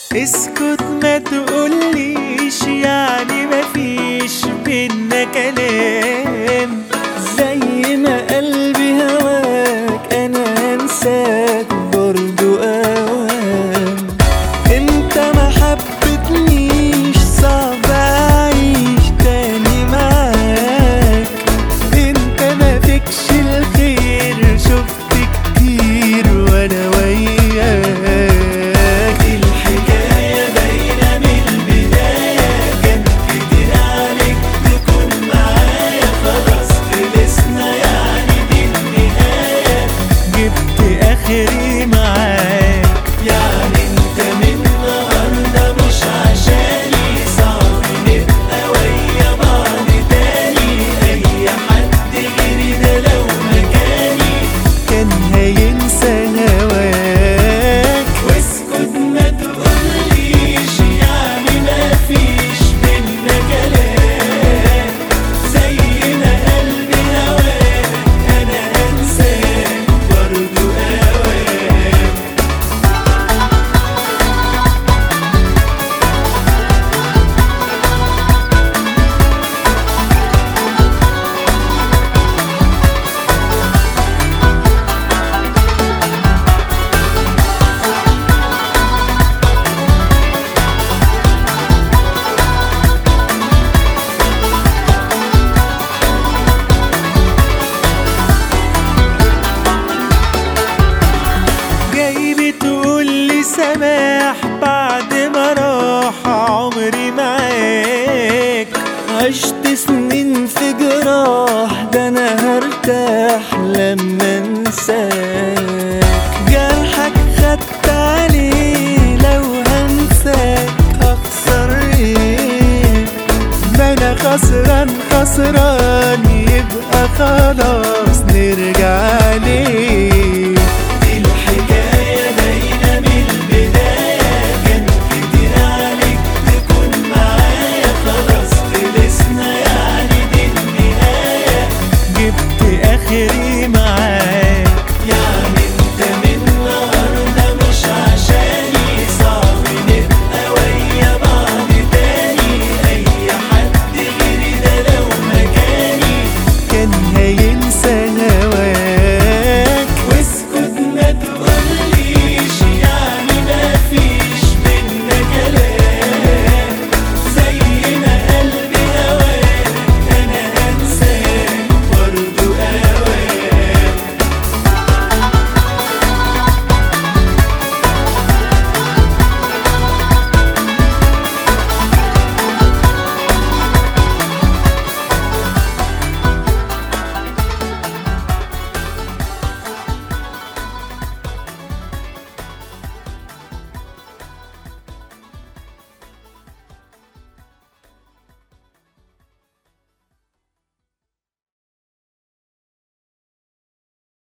اسكت ما تقوليش يعني مفيش بينا كلام زي ما قلبي هواك انا انساك برضو اوام انت ما حبتنيش صعب اعيش تاني معاك انت ما فيكش الخير شفت كتير وانا وياك الحكاية باينة من البداية كان كتير عليك تكون معايا خلاص خلصنا يعني دي النهاية جبت اخري معاك يعني انت من النهاردة مش عشاني صعب نبقى ويا بعض تاني اي حد غيري ده لو مكاني كان هينسى هواك واسكت ما تقوليش يعني ما فيش بينا كلام زي ما قلبي هواك انا انساك برضو اوام جاي بتقول لي سماح بعد ما راح عمري معاك عشت سنين في جراح ده انا هرتاح لما انساك جرحك خدت عليه لو هنساك هخسر ايه ما انا خسران خسران يبقى خلاص